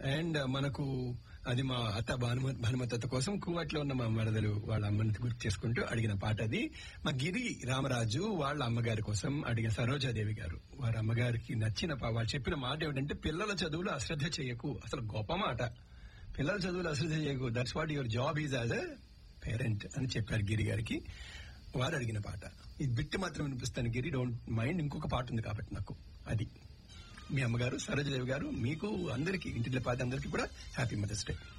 and మనకు అది మా అత్త భానుమ భానుమతి అత్త కోసం కువట్లో ఉన్న మా మరదలు వాళ్ళ అమ్మని గుర్తు చేసుకుంటూ అడిగిన పాట అది మా గిరి రామరాజు వాళ్ళ అమ్మగారి కోసం అడిగిన సరోజాదేవి గారు వారి అమ్మగారికి నచ్చిన పా- వాళ్ళు చెప్పిన మాట ఏమిటంటే పిల్లల చదువులు అశ్రద్ధ చేయకు అసలు గొప్ప మాట పిల్లల చదువులు అశ్రద్ధ చేయకు that's what your job is as a parent అని చెప్పారు గిరి గారికి వారు అడిగిన పాట ఈ బిట్ మాత్రం వినిపిస్తాను గిరి డోంట్ మైండ్ ఇంకొక పాట ఉంది కాబట్టి నాకు అది మీ అమ్మగారు సరోజదేవి గారు మీకు అందరికీ ఇంటిలో పాత అందరికీ కూడా హ్యాపీ మదర్స్ డే